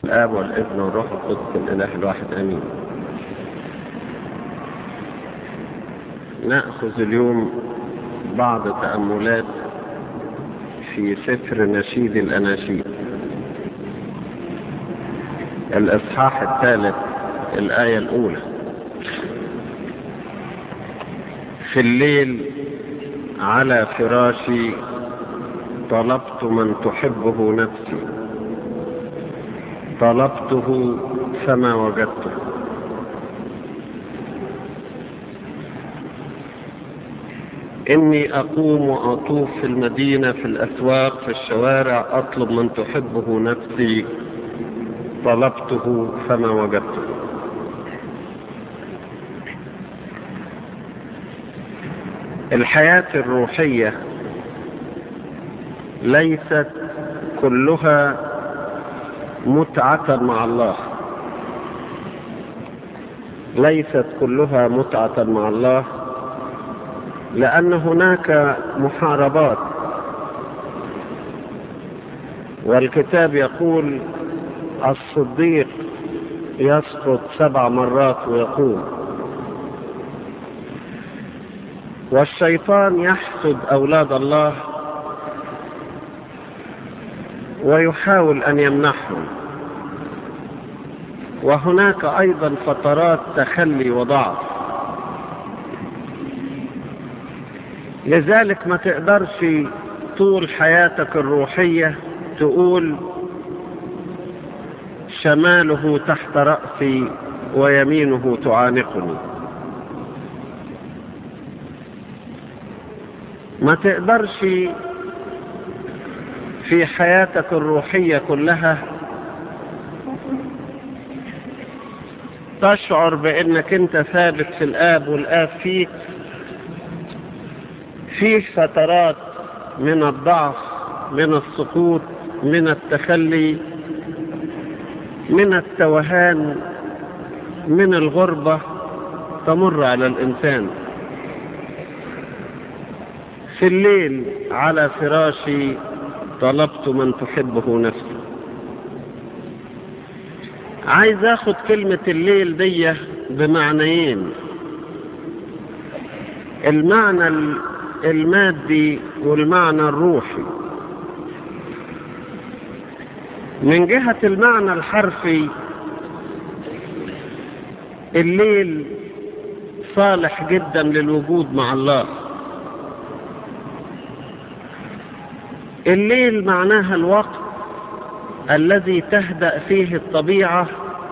الآب والابن والروح القدس الإله الواحد آمين نأخذ اليوم بعض تأملات في سفر نشيد الأناشيد الإصحاح الثالث الآية الأولى في الليل على فراشي طلبت من تحبه نفسي طلبته فما وجدته إني أقوم وأطوف في المدينة في الأسواق في الشوارع أطلب من تحبه نفسي طلبته فما وجدته الحياة الروحية ليست كلها متعة مع الله ليست كلها متعة مع الله لأن هناك محاربات والكتاب يقول الصديق يسقط سبع مرات ويقوم والشيطان يحسد أولاد الله ويحاول أن يمنحهم وهناك أيضا فترات تخلي وضعف لذلك ما تقدرش طول حياتك الروحية تقول شماله تحت رأسي ويمينه تعانقني ما تقدرش في حياتك الروحية كلها تشعر بانك انت ثابت في الاب والاب فيك فيه فترات من الضعف من السقوط من التخلي من التوهان من الغربة تمر على الإنسان في الليل على فراشي طلبت من تحبه نفسي عايز اخد كلمة الليل دي بمعنيين المعنى المادي والمعنى الروحي من جهة المعنى الحرفي الليل صالح جدا للوجود مع الله الليل معناها الوقت الذي تهدأ فيه الطبيعة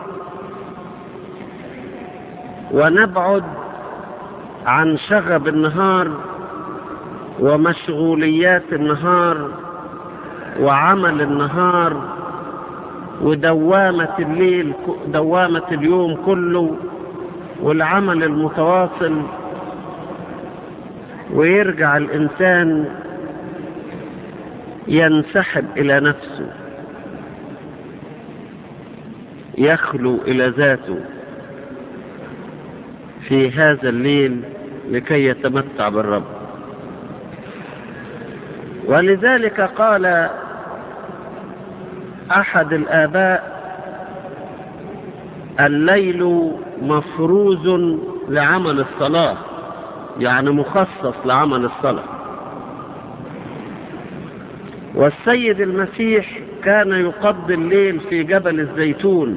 ونبعد عن شغب النهار ومشغوليات النهار وعمل النهار ودوامة الليل دوامة اليوم كله والعمل المتواصل ويرجع الإنسان ينسحب إلى نفسه يخلو إلى ذاته في هذا الليل لكي يتمتع بالرب ولذلك قال أحد الآباء الليل مفروز لعمل الصلاة يعني مخصص لعمل الصلاة والسيد المسيح كان يقضي الليل في جبل الزيتون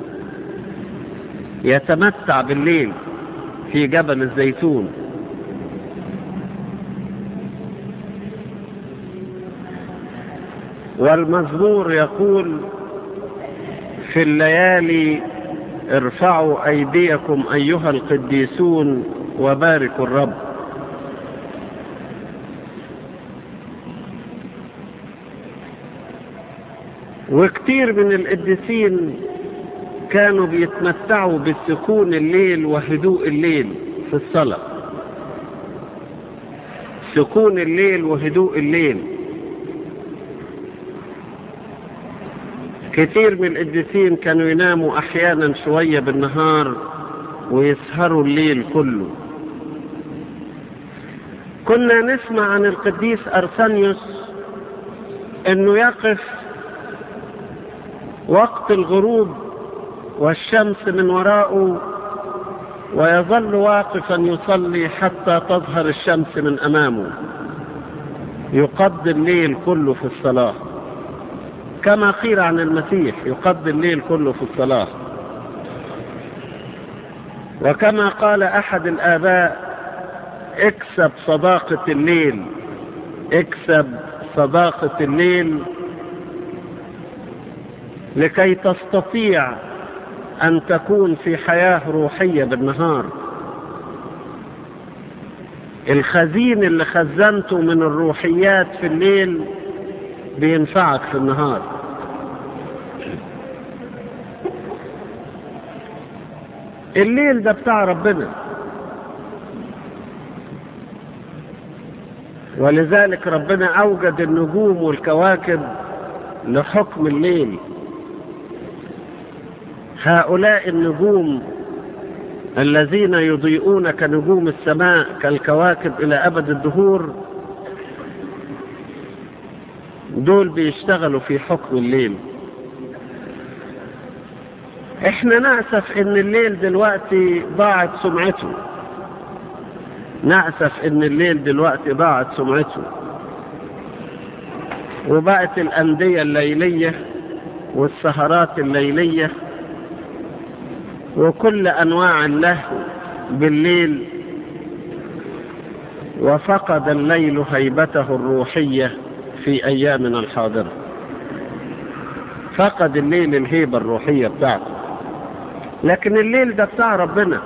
يتمتع بالليل في جبل الزيتون والمزمور يقول في الليالي ارفعوا أيديكم أيها القديسون وباركوا الرب وكتير من القديسين كانوا بيتمتعوا بسكون الليل وهدوء الليل في الصلاة سكون الليل وهدوء الليل كتير من القديسين كانوا يناموا احيانا شوية بالنهار ويسهروا الليل كله كنا نسمع عن القديس ارسانيوس انه يقف وقت الغروب والشمس من وراءه ويظل واقفا يصلي حتى تظهر الشمس من أمامه يقضي الليل كله في الصلاة كما قيل عن المسيح يقضي الليل كله في الصلاة وكما قال أحد الآباء اكسب صداقة الليل اكسب صداقة الليل لكي تستطيع أن تكون في حياة روحية بالنهار الخزين اللي خزنته من الروحيات في الليل بينفعك في النهار الليل ده بتاع ربنا ولذلك ربنا أوجد النجوم والكواكب لحكم الليل هؤلاء النجوم الذين يضيئون كنجوم السماء كالكواكب إلى أبد الدهور دول بيشتغلوا في حكم الليل احنا نأسف ان الليل دلوقتي ضاعت سمعته نأسف ان الليل دلوقتي ضاعت سمعته وبقت الأندية الليلية والسهرات الليلية وكل أنواع اللهو بالليل وفقد الليل هيبته الروحية في أيامنا الحاضرة فقد الليل الهيبة الروحية بتاعته لكن الليل ده بتاع ربنا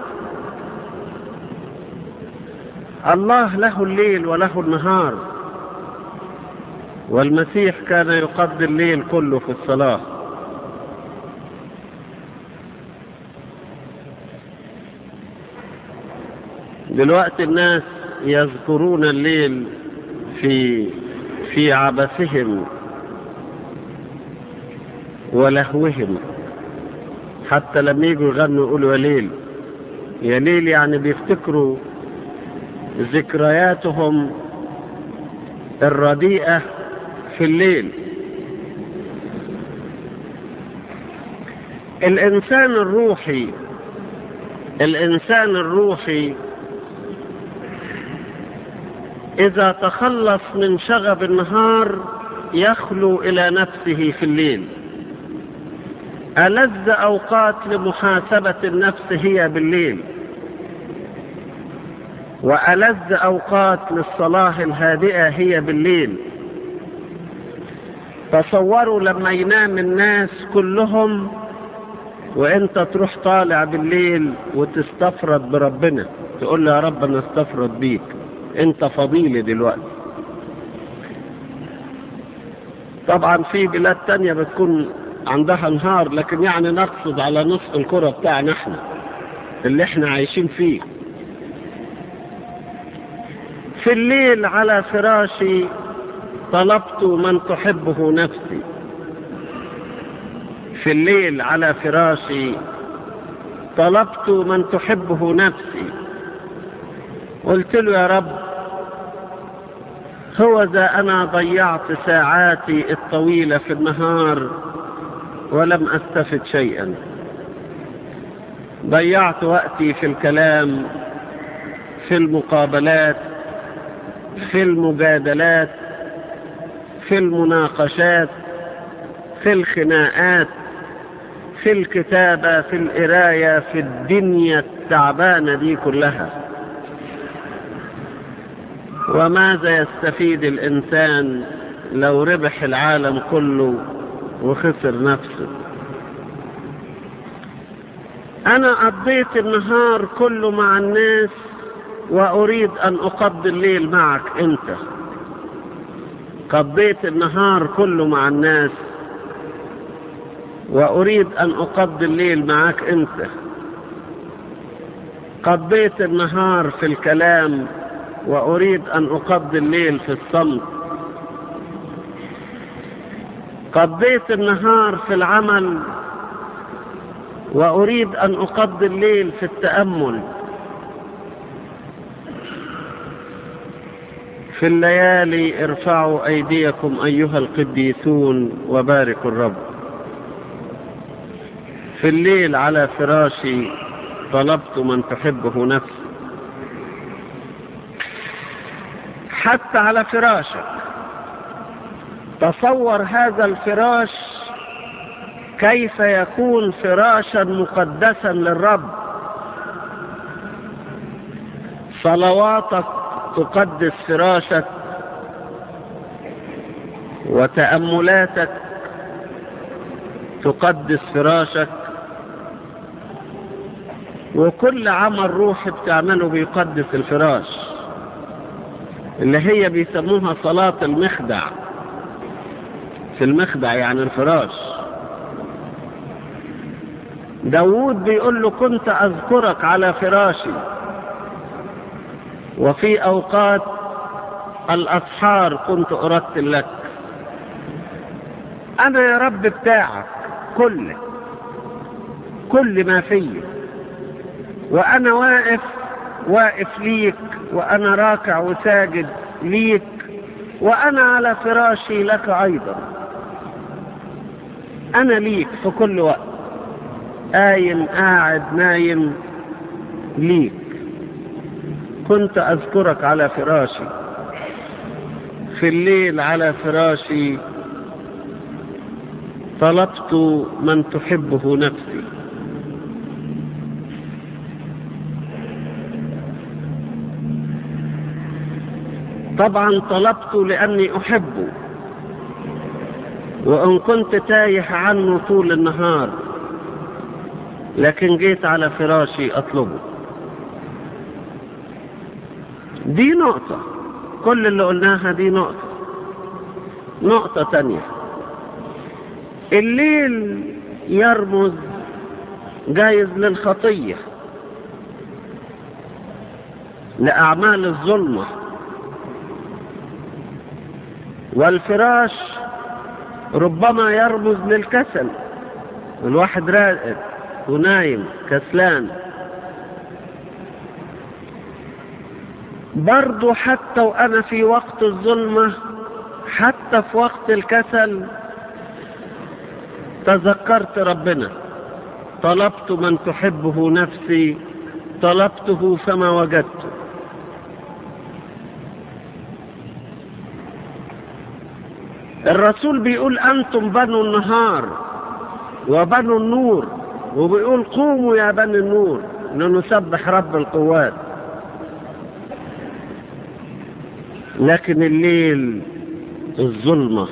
الله له الليل وله النهار والمسيح كان يقضي الليل كله في الصلاه دلوقتي الناس يذكرون الليل في في عبثهم ولهوهم حتى لما يجوا يغنوا يقولوا يا ليل يا ليل يعني بيفتكروا ذكرياتهم الرديئة في الليل الإنسان الروحي الإنسان الروحي إذا تخلص من شغب النهار يخلو إلى نفسه في الليل ألذ أوقات لمحاسبة النفس هي بالليل وألذ أوقات للصلاة الهادئة هي بالليل تصوروا لما ينام الناس كلهم وانت تروح طالع بالليل وتستفرد بربنا تقول له يا رب انا استفرد بيك انت فضيلي دلوقتي طبعا في بلاد تانية بتكون عندها نهار لكن يعني نقصد على نصف الكرة بتاعنا احنا اللي احنا عايشين فيه في الليل على فراشي طلبت من تحبه نفسي في الليل على فراشي طلبت من تحبه نفسي قلت له يا رب هو ذا أنا ضيعت ساعاتي الطويلة في النهار ولم أستفد شيئا ضيعت وقتي في الكلام في المقابلات في المجادلات في المناقشات في الخناقات في الكتابة في القراية في الدنيا التعبانة دي كلها وماذا يستفيد الإنسان لو ربح العالم كله وخسر نفسه أنا قضيت النهار كله مع الناس وأريد أن أقضي الليل معك أنت قضيت النهار كله مع الناس وأريد أن أقضي الليل معك أنت قضيت النهار في الكلام وأريد أن أقضي الليل في الصمت قضيت النهار في العمل وأريد أن أقضي الليل في التأمل في الليالي ارفعوا أيديكم أيها القديسون وباركوا الرب في الليل على فراشي طلبت من تحبه نفسي حتى على فراشك تصور هذا الفراش كيف يكون فراشا مقدسا للرب صلواتك تقدس فراشك وتأملاتك تقدس فراشك وكل عمل روحي بتعمله بيقدس الفراش اللي هي بيسموها صلاة المخدع في المخدع يعني الفراش داود بيقول له كنت أذكرك على فراشي وفي أوقات الأسحار كنت أرتل لك أنا يا رب بتاعك كل كل ما فيه وأنا واقف واقف ليك وأنا راكع وساجد ليك وأنا على فراشي لك أيضا أنا ليك في كل وقت قايم قاعد نايم ليك كنت أذكرك على فراشي في الليل على فراشي طلبت من تحبه نفسي طبعا طلبت لأني أحبه وإن كنت تايه عنه طول النهار لكن جيت على فراشي أطلبه دي نقطة كل اللي قلناها دي نقطة نقطة تانية الليل يرمز جايز للخطية لأعمال الظلمة والفراش ربما يرمز للكسل الواحد راقد ونايم كسلان برضو حتى وأنا في وقت الظلمة حتى في وقت الكسل تذكرت ربنا طلبت من تحبه نفسي طلبته فما وجدته الرسول بيقول أنتم بنو النهار وبنو النور وبيقول قوموا يا بني النور لنسبح رب القوات لكن الليل الظلمة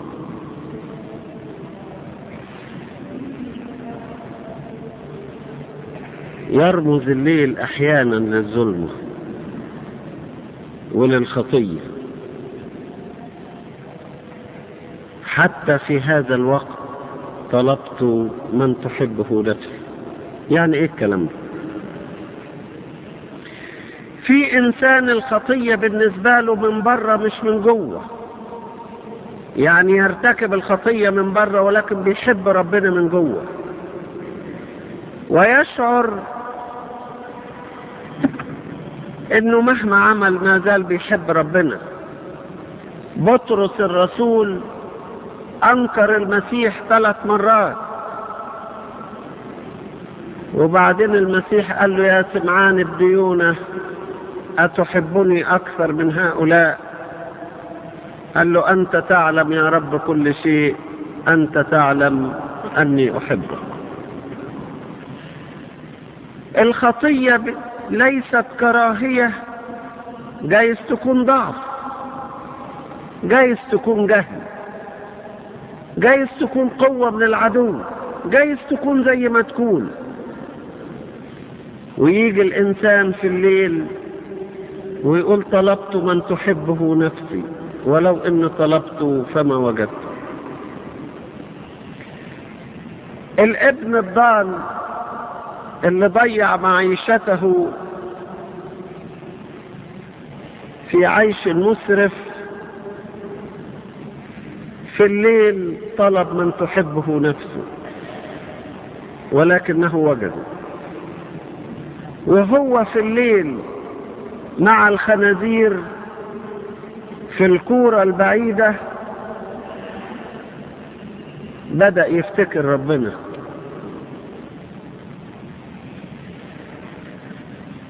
يرمز الليل أحيانا للظلمة وللخطية حتى في هذا الوقت طلبت من تحبه نفسي يعني ايه الكلام ده في انسان الخطية بالنسبة له من بره مش من جوه يعني يرتكب الخطية من بره ولكن بيحب ربنا من جوه ويشعر انه مهما عمل ما زال بيحب ربنا بطرس الرسول انكر المسيح ثلاث مرات وبعدين المسيح قال له يا سمعان الديونة أتحبني أكثر من هؤلاء قال له أنت تعلم يا رب كل شيء أنت تعلم أني أحبك الخطية ليست كراهية جايز تكون ضعف جايز تكون جهل جايز تكون قوة من العدو جايز تكون زي ما تكون ويجي الإنسان في الليل ويقول طلبت من تحبه نفسي ولو إن طلبت فما وجدت الابن الضال اللي ضيع معيشته في عيش مسرف في الليل طلب من تحبه نفسه ولكنه وجده وهو في الليل مع الخنازير في الكورة البعيدة بدأ يفتكر ربنا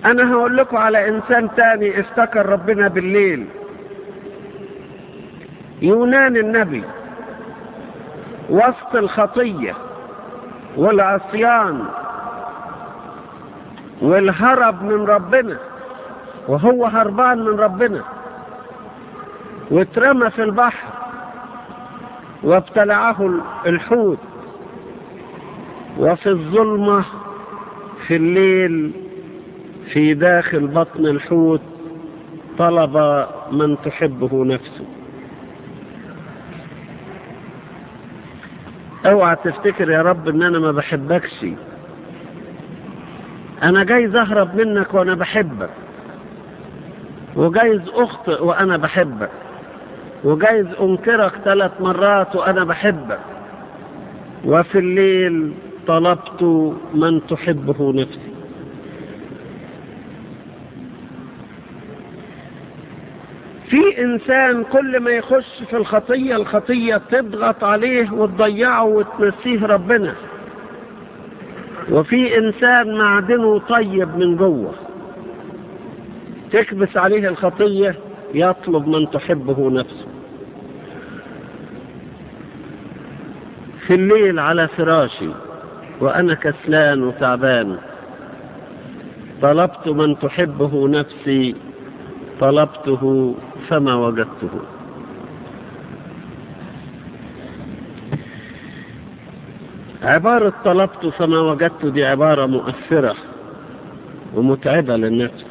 انا هقول لكم على انسان تاني افتكر ربنا بالليل يونان النبي وسط الخطية والعصيان والهرب من ربنا وهو هربان من ربنا واترمى في البحر وابتلعه الحوت وفي الظلمة في الليل في داخل بطن الحوت طلب من تحبه نفسه اوعى تفتكر يا رب ان انا ما بحبكش انا جايز اهرب منك وانا بحبك وجايز اخطئ وانا بحبك وجايز انكرك ثلاث مرات وانا بحبك وفي الليل طلبت من تحبه نفسي في انسان كل ما يخش في الخطية الخطية تضغط عليه وتضيعه وتنسيه ربنا وفي انسان معدنه طيب من جوه تكبس عليه الخطية يطلب من تحبه نفسه في الليل على فراشي وأنا كسلان وتعبان طلبت من تحبه نفسي طلبته فما وجدته عبارة طلبت فما وجدت دي عبارة مؤثرة ومتعبة للنفس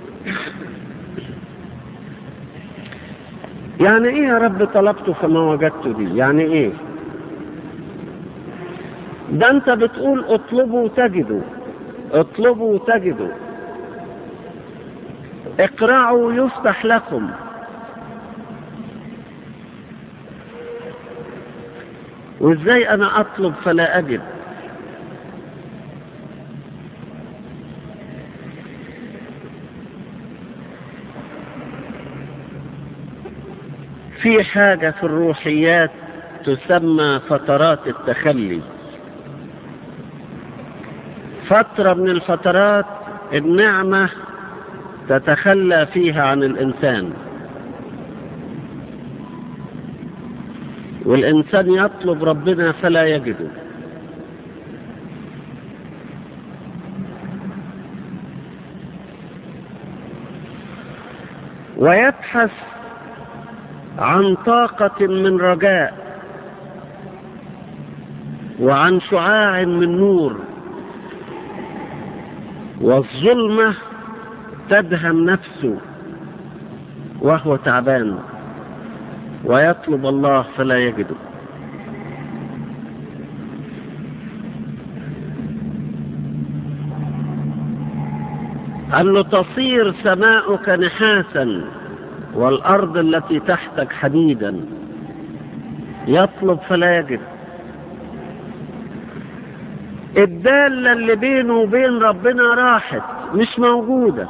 يعني ايه يا رب طلبت فما وجدت دي يعني ايه ده انت بتقول اطلبوا تجدوا اطلبوا تجدوا اقرعوا يفتح لكم وازاي انا اطلب فلا اجد في حاجة في الروحيات تسمى فترات التخلي فترة من الفترات النعمة تتخلى فيها عن الإنسان والإنسان يطلب ربنا فلا يجده ويبحث عن طاقة من رجاء وعن شعاع من نور والظلمة تدهم نفسه وهو تعبان ويطلب الله فلا يجده قال له تصير سماؤك نحاسا والأرض التي تحتك حديدا يطلب فلا يجد الدالة اللي بينه وبين ربنا راحت مش موجودة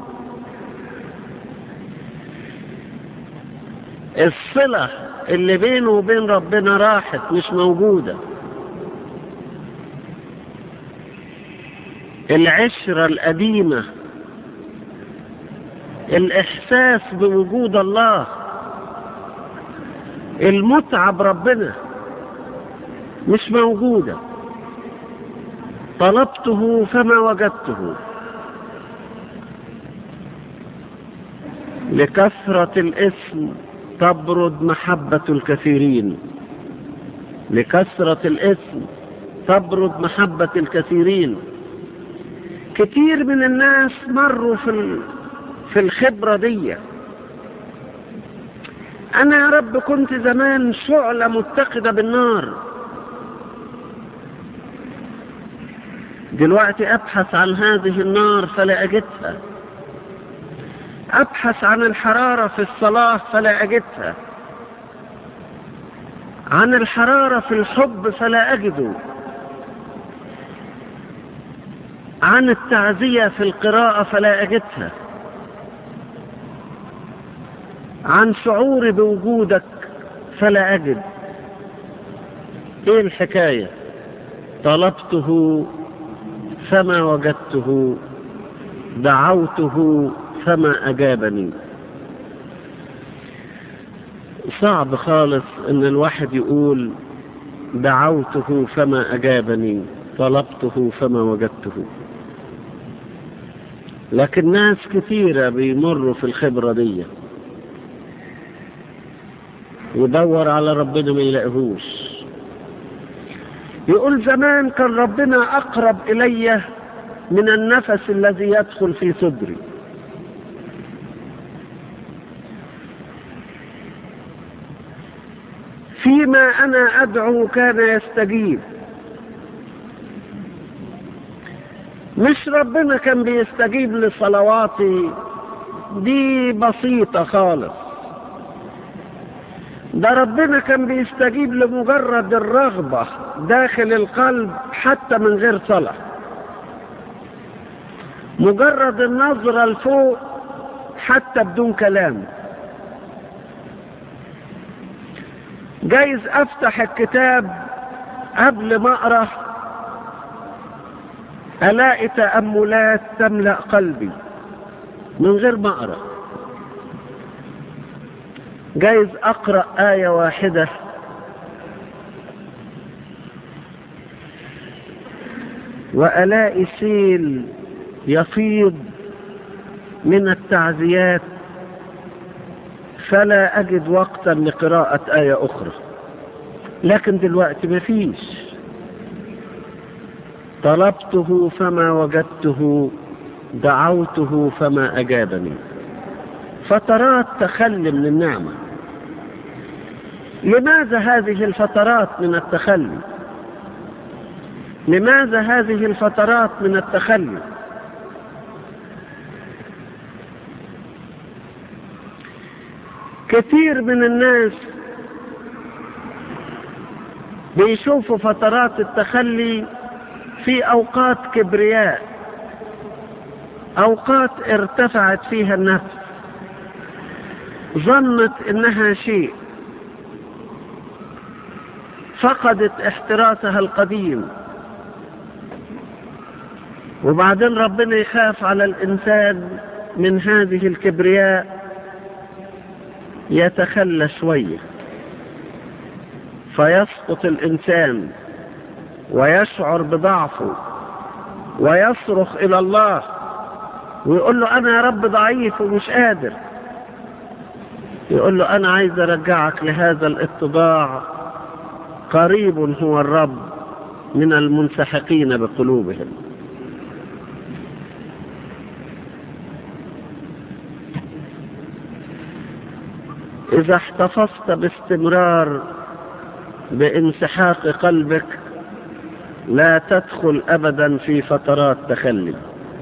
الصلة اللي بينه وبين ربنا راحت مش موجودة العشرة القديمة الإحساس بوجود الله المتعة بربنا مش موجودة طلبته فما وجدته لكثرة الاسم تبرد محبة الكثيرين لكثرة الاسم تبرد محبة الكثيرين كتير من الناس مروا في في الخبرة دي أنا يا رب كنت زمان شعلة متقدة بالنار دلوقتي أبحث عن هذه النار فلا أجدها أبحث عن الحرارة في الصلاة فلا أجدها عن الحرارة في الحب فلا أجده عن التعزية في القراءة فلا أجدها عن شعوري بوجودك فلا أجد إيه الحكاية طلبته فما وجدته دعوته فما أجابني صعب خالص ان الواحد يقول دعوته فما أجابني طلبته فما وجدته لكن ناس كثيرة بيمروا في الخبرة دي يدور على ربنا ما يلاقيهوش يقول زمان كان ربنا أقرب إلي من النفس الذي يدخل في صدري فيما أنا أدعو كان يستجيب مش ربنا كان بيستجيب لصلواتي دي بسيطة خالص ده ربنا كان بيستجيب لمجرد الرغبة داخل القلب حتى من غير صلاة مجرد النظرة لفوق حتى بدون كلام جايز افتح الكتاب قبل ما اقرا الاقي تاملات تملا قلبي من غير ما اقرا جايز اقرا ايه واحده والاقي سيل يفيض من التعزيات فلا أجد وقتا لقراءة آية أخرى لكن دلوقتي مفيش طلبته فما وجدته دعوته فما أجابني فترات تخلي من النعمة لماذا هذه الفترات من التخلي لماذا هذه الفترات من التخلي كثير من الناس بيشوفوا فترات التخلي في اوقات كبرياء اوقات ارتفعت فيها النفس ظنت انها شيء فقدت احتراسها القديم وبعدين ربنا يخاف على الانسان من هذه الكبرياء يتخلى شوية فيسقط الإنسان ويشعر بضعفه ويصرخ إلى الله ويقول له أنا يا رب ضعيف ومش قادر يقول له أنا عايز أرجعك لهذا الاتباع قريب هو الرب من المنسحقين بقلوبهم إذا احتفظت باستمرار بانسحاق قلبك لا تدخل أبدا في فترات تخلي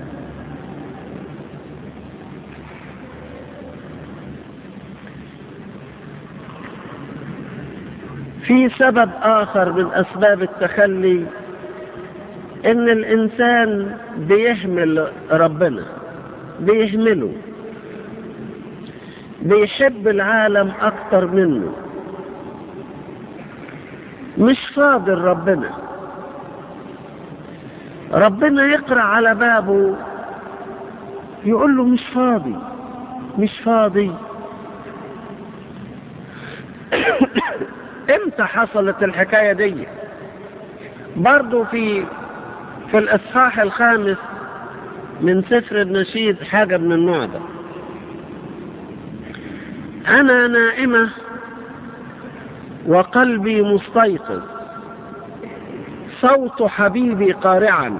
في سبب آخر من أسباب التخلي إن الإنسان بيهمل ربنا بيهمله بيحب العالم أكتر منه مش فاضل ربنا ربنا يقرأ على بابه يقول له مش فاضي مش فاضي امتى حصلت الحكاية دي برضو في في الاصحاح الخامس من سفر النشيد حاجة من النوع ده انا نائمة وقلبي مستيقظ صوت حبيبي قارعا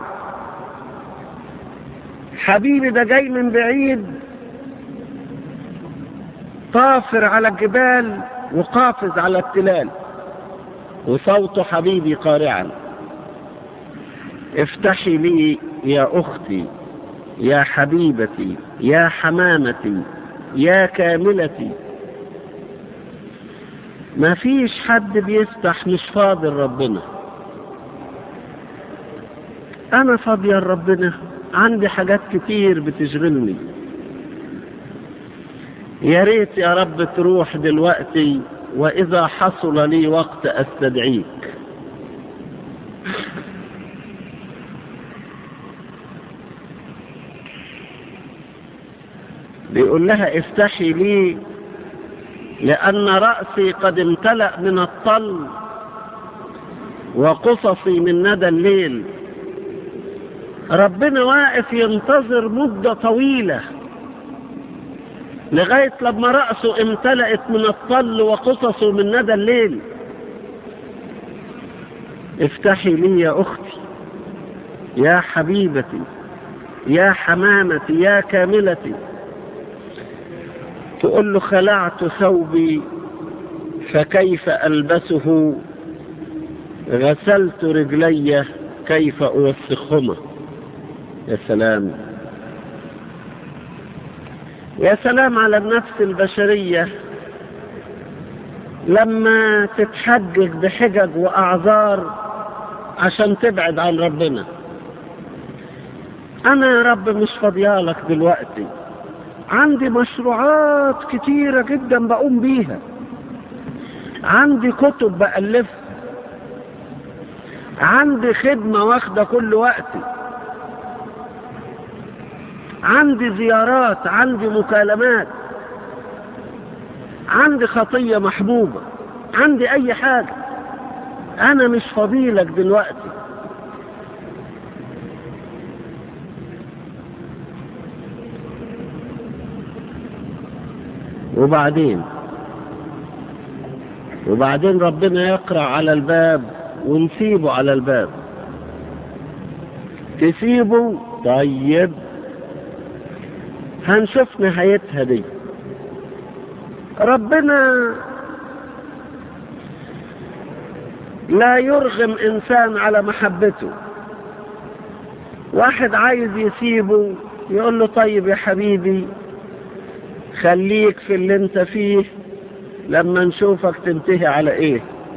حبيبي ده جاي من بعيد طافر على الجبال وقافز على التلال وصوت حبيبي قارعا افتحي لي يا اختي يا حبيبتي يا حمامتي يا كاملتي ما فيش حد بيفتح مش فاضي ربنا انا فاضية ربنا عندي حاجات كتير بتشغلني يا ريت يا رب تروح دلوقتي واذا حصل لي وقت استدعيك بيقول لها افتحي لي لأن رأسي قد امتلأ من الطل وقصصي من ندى الليل ربنا واقف ينتظر مدة طويلة لغاية لما رأسه امتلأت من الطل وقصصه من ندى الليل افتحي لي يا أختي يا حبيبتي يا حمامتي يا كاملتي تقول له خلعت ثوبي فكيف ألبسه غسلت رجلي كيف أوسخهما يا سلام يا سلام على النفس البشرية لما تتحجج بحجج وأعذار عشان تبعد عن ربنا أنا يا رب مش فاضيالك دلوقتي عندي مشروعات كتيرة جدا بقوم بيها عندي كتب بألفها عندي خدمة واخدة كل وقتي عندي زيارات عندي مكالمات عندي خطية محبوبة عندي أي حاجة أنا مش فضيلك دلوقتي وبعدين وبعدين ربنا يقرأ على الباب ونسيبه على الباب تسيبه طيب هنشوف نهايتها دي ربنا لا يرغم انسان على محبته واحد عايز يسيبه يقول له طيب يا حبيبي خليك في اللي انت فيه لما نشوفك تنتهي على ايه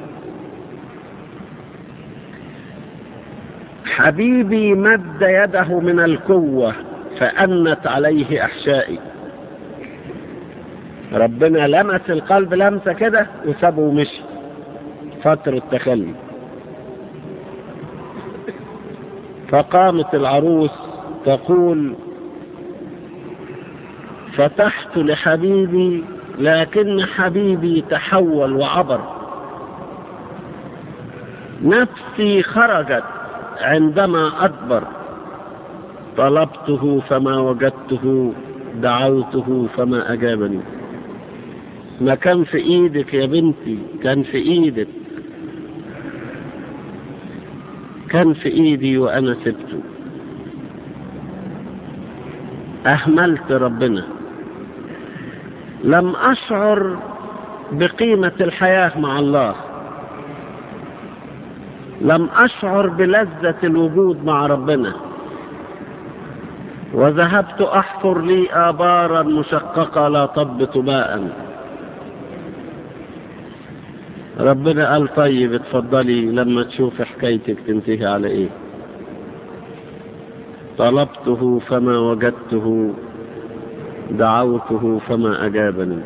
حبيبي مد يده من القوة فأنت عليه أحشائي ربنا لمس القلب لمسة كده وسابه ومشي فترة تخلي فقامت العروس تقول فتحت لحبيبي لكن حبيبي تحول وعبر نفسي خرجت عندما أدبر طلبته فما وجدته دعوته فما أجابني ما كان في إيدك يا بنتي كان في إيدك كان في إيدي وأنا سبته أهملت ربنا لم أشعر بقيمة الحياة مع الله لم أشعر بلذة الوجود مع ربنا وذهبت أحفر لي آبارا مشققة لا تضبط ماء ربنا قال طيب اتفضلي لما تشوف حكايتك تنتهي على ايه طلبته فما وجدته دعوته فما أجابني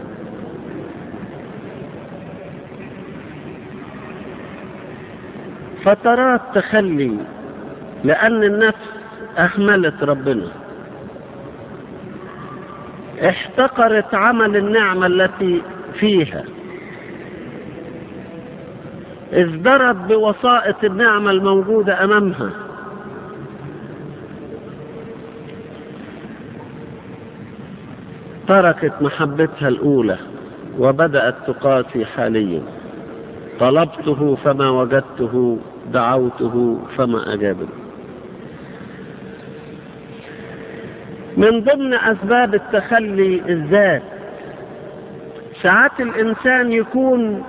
فترات تخلي لأن النفس أهملت ربنا احتقرت عمل النعمة التي فيها ازدرت بوسائط النعمة الموجودة أمامها تركت محبتها الأولى وبدأت تقاسي حاليا طلبته فما وجدته دعوته فما أجابني من ضمن أسباب التخلي الذات ساعات الإنسان يكون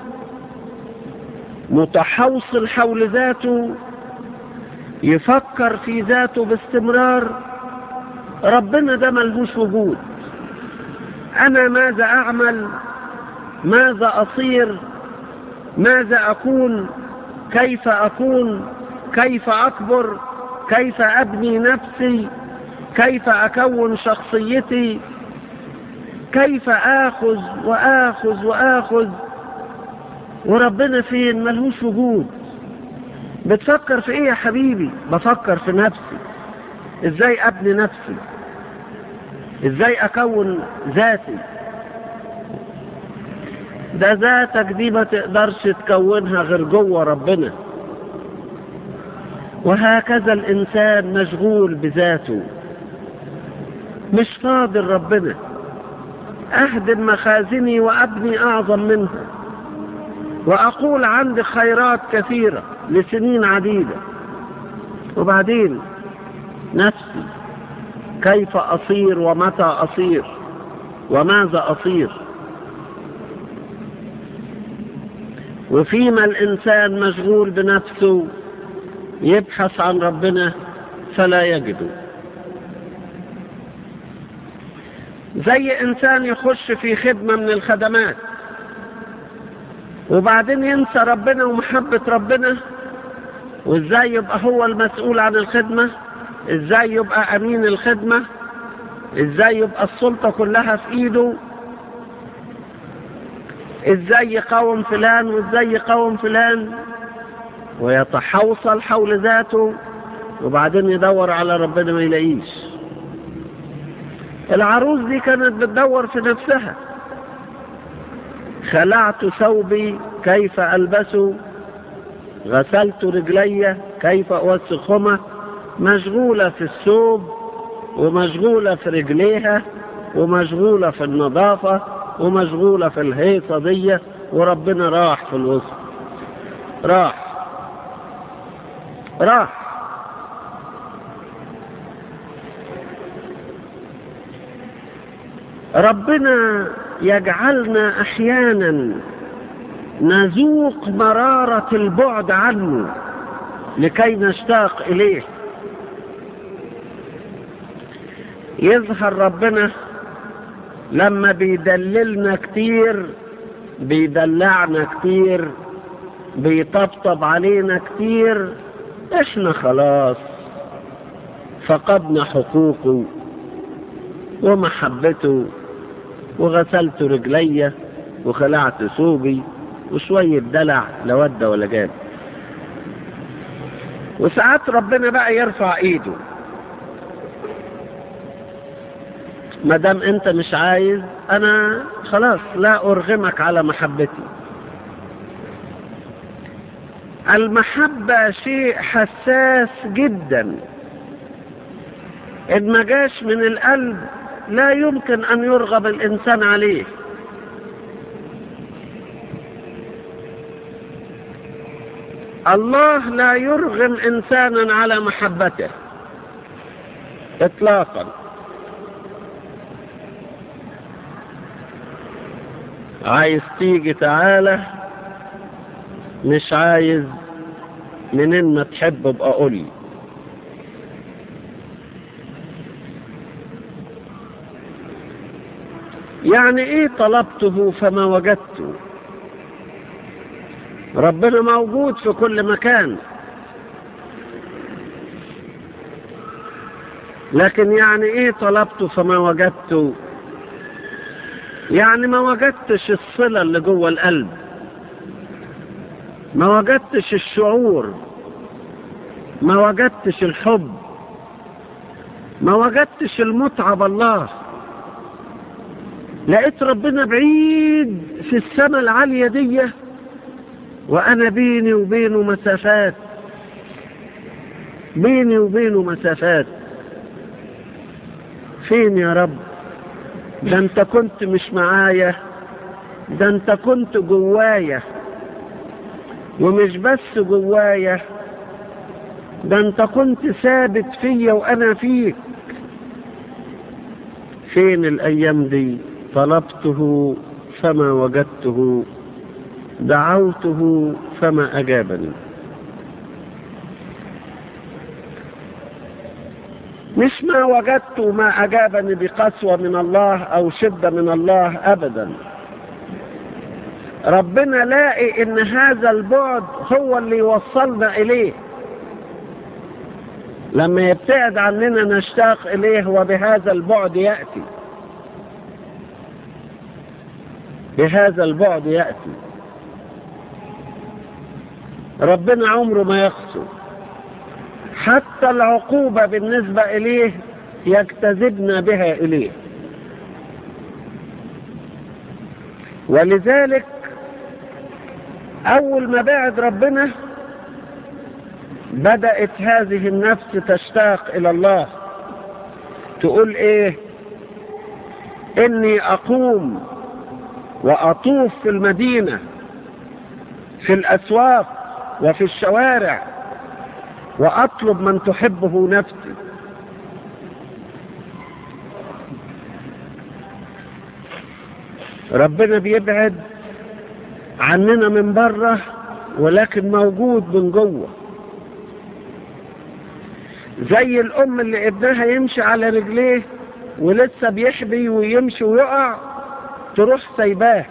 متحوصل حول ذاته يفكر في ذاته باستمرار ربنا ده ملهوش وجود أنا ماذا أعمل ماذا أصير ماذا أكون كيف أكون كيف أكبر كيف أبني نفسي كيف أكون شخصيتي كيف آخذ وآخذ وآخذ وربنا فين ملهوش وجود بتفكر في ايه يا حبيبي بفكر في نفسي ازاي ابني نفسي ازاي اكون ذاتي ده ذاتك دي ما تقدرش تكونها غير جوه ربنا وهكذا الانسان مشغول بذاته مش فاضل ربنا اهدم مخازني وابني اعظم منها واقول عندي خيرات كثيرة لسنين عديدة وبعدين نفسي كيف اصير ومتى اصير وماذا اصير وفيما الانسان مشغول بنفسه يبحث عن ربنا فلا يجده زي انسان يخش في خدمة من الخدمات وبعدين ينسى ربنا ومحبة ربنا وازاي يبقى هو المسؤول عن الخدمة ازاي يبقى امين الخدمة ازاي يبقى السلطة كلها في ايده ازاي يقاوم فلان وازاي يقاوم فلان ويتحوصل حول ذاته وبعدين يدور على ربنا ما يلاقيش العروس دي كانت بتدور في نفسها خلعت ثوبي كيف ألبسه غسلت رجلي كيف أوسخهما مشغولة في الثوب ومشغولة في رجليها ومشغولة في النظافة ومشغولة في الهيصة دي وربنا راح في الوسط راح راح ربنا يجعلنا احيانا نذوق مرارة البعد عنه لكي نشتاق اليه يظهر ربنا لما بيدللنا كتير بيدلعنا كتير بيطبطب علينا كتير احنا خلاص فقدنا حقوقه ومحبته وغسلت رجلي وخلعت ثوبي وشوية دلع لا ود ولا جاب وساعات ربنا بقى يرفع ايده ما دام انت مش عايز انا خلاص لا ارغمك على محبتي المحبة شيء حساس جدا إن ما جاش من القلب لا يمكن أن يرغب الإنسان عليه الله لا يرغم إنسانا على محبته إطلاقا عايز تيجي تعالى مش عايز منين ما تحب ابقى قول لي يعني ايه طلبته فما وجدته ربنا موجود في كل مكان لكن يعني ايه طلبته فما وجدته يعني ما وجدتش الصلة اللي جوه القلب ما وجدتش الشعور ما وجدتش الحب ما وجدتش المتعة بالله لقيت ربنا بعيد في السماء العالية دي وأنا بيني وبينه مسافات بيني وبينه مسافات فين يا رب ده انت كنت مش معايا ده انت كنت جوايا ومش بس جوايا ده انت كنت ثابت فيا وانا فيك فين الايام دي طلبته فما وجدته دعوته فما اجابني مش ما وجدت ما أجابني بقسوة من الله أو شدة من الله أبدا ربنا لاقي إن هذا البعد هو اللي يوصلنا إليه لما يبتعد عننا نشتاق إليه وبهذا البعد يأتي بهذا البعد يأتي ربنا عمره ما يقسو حتى العقوبة بالنسبة إليه يجتذبنا بها إليه ولذلك أول ما بعد ربنا بدأت هذه النفس تشتاق إلى الله تقول إيه إني أقوم وأطوف في المدينة في الأسواق وفي الشوارع وأطلب من تحبه نفسي ربنا بيبعد عننا من بره ولكن موجود من جوه زي الام اللي ابنها يمشي على رجليه ولسه بيحبي ويمشي ويقع تروح سايباه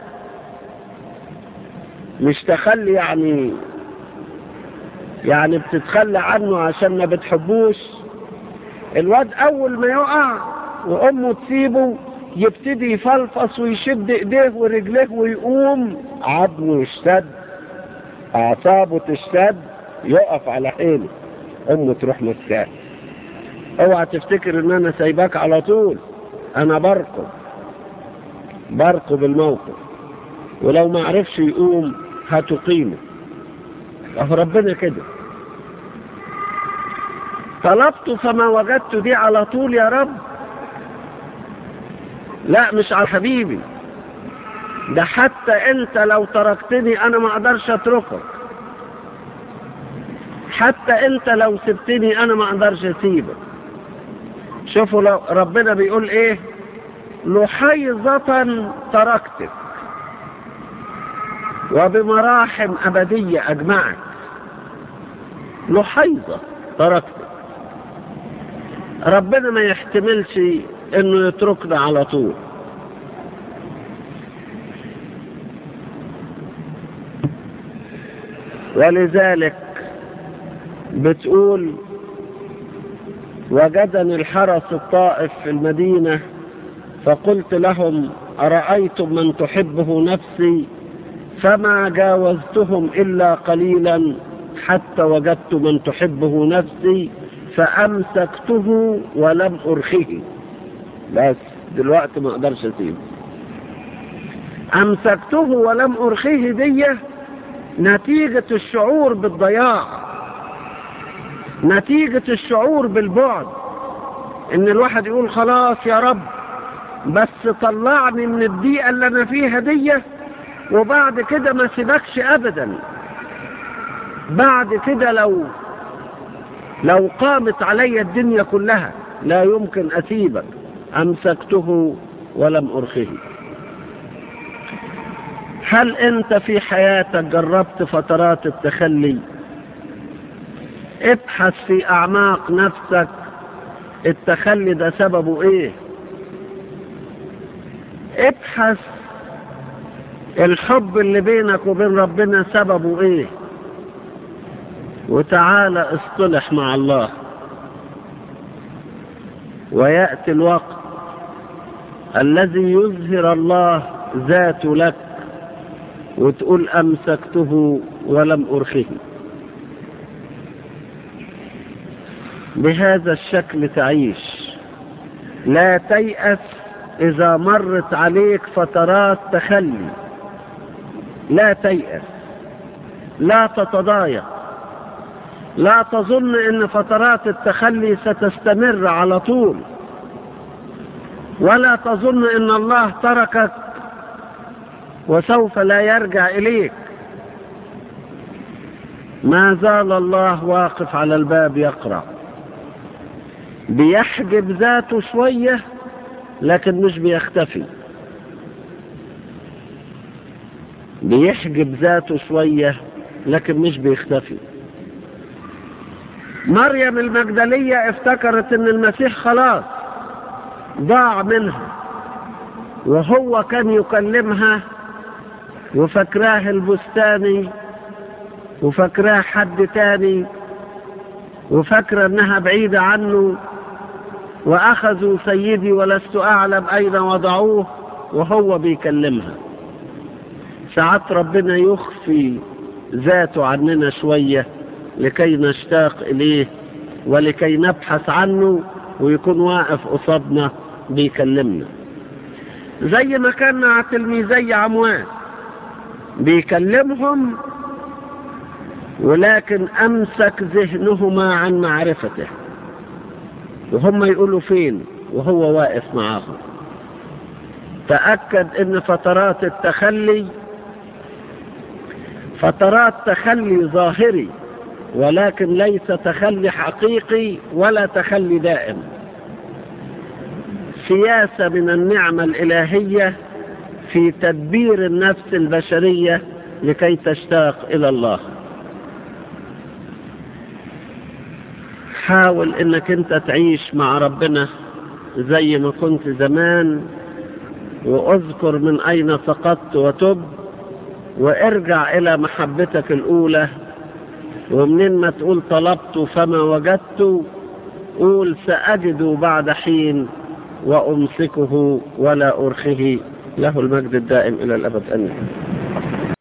مش تخلي يعني يعني بتتخلى عنه عشان ما بتحبوش الواد اول ما يقع وامه تسيبه يبتدي يفلفص ويشد ايديه ورجليه ويقوم عظمه يشتد اعصابه تشتد يقف على حيله امه تروح مسكاه اوعى تفتكر ان انا سايباك على طول انا برقب برقب الموقف ولو ما عرفش يقوم هتقيمه اهو ربنا كده طلبت فما وجدت دي على طول يا رب لا مش على حبيبي ده حتى انت لو تركتني انا ما اقدرش اتركك حتى انت لو سبتني انا ما اقدرش اسيبك شوفوا لو ربنا بيقول ايه لحيظة تركتك وبمراحم ابدية اجمعك لحيظة تركتك ربنا ما يحتملش انه يتركنا على طول ولذلك بتقول وجدني الحرس الطائف في المدينة فقلت لهم أرأيتم من تحبه نفسي فما جاوزتهم إلا قليلا حتى وجدت من تحبه نفسي فأمسكته ولم أرخه بس دلوقتي ما أقدرش أسيبه أمسكته ولم أرخيه دي نتيجة الشعور بالضياع نتيجة الشعور بالبعد ان الواحد يقول خلاص يا رب بس طلعني من الضيقة اللي انا فيها دي وبعد كده ما سيبكش ابدا بعد كده لو لو قامت علي الدنيا كلها لا يمكن اسيبك امسكته ولم ارخه هل انت في حياتك جربت فترات التخلي ابحث في اعماق نفسك التخلي ده سببه ايه ابحث الحب اللي بينك وبين ربنا سببه ايه وتعالى اصطلح مع الله ويأتي الوقت الذي يظهر الله ذاته لك وتقول أمسكته ولم أرخه بهذا الشكل تعيش لا تيأس إذا مرت عليك فترات تخلي لا تيأس لا تتضايق لا تظن ان فترات التخلي ستستمر على طول ولا تظن ان الله تركك وسوف لا يرجع اليك ما زال الله واقف على الباب يقرأ بيحجب ذاته شوية لكن مش بيختفي بيحجب ذاته شوية لكن مش بيختفي مريم المجدلية افتكرت ان المسيح خلاص ضاع منها وهو كان يكلمها وفكراه البستاني وفكراه حد تاني وفكر انها بعيدة عنه واخذوا سيدي ولست اعلم اين وضعوه وهو بيكلمها ساعات ربنا يخفي ذاته عننا شوية لكي نشتاق اليه ولكي نبحث عنه ويكون واقف قصادنا بيكلمنا زي ما كان مع تلميذي عموان بيكلمهم ولكن أمسك ذهنهما عن معرفته وهم يقولوا فين وهو واقف معاهم تأكد ان فترات التخلي فترات تخلي ظاهري ولكن ليس تخلي حقيقي ولا تخلي دائم سياسة من النعمة الإلهية في تدبير النفس البشرية لكي تشتاق إلى الله حاول انك انت تعيش مع ربنا زي ما كنت زمان واذكر من اين سقطت وتب وارجع الى محبتك الاولى ومنين ما تقول طلبت فما وجدت قول سأجد بعد حين وأمسكه ولا أرخه له المجد الدائم إلى الأبد أمين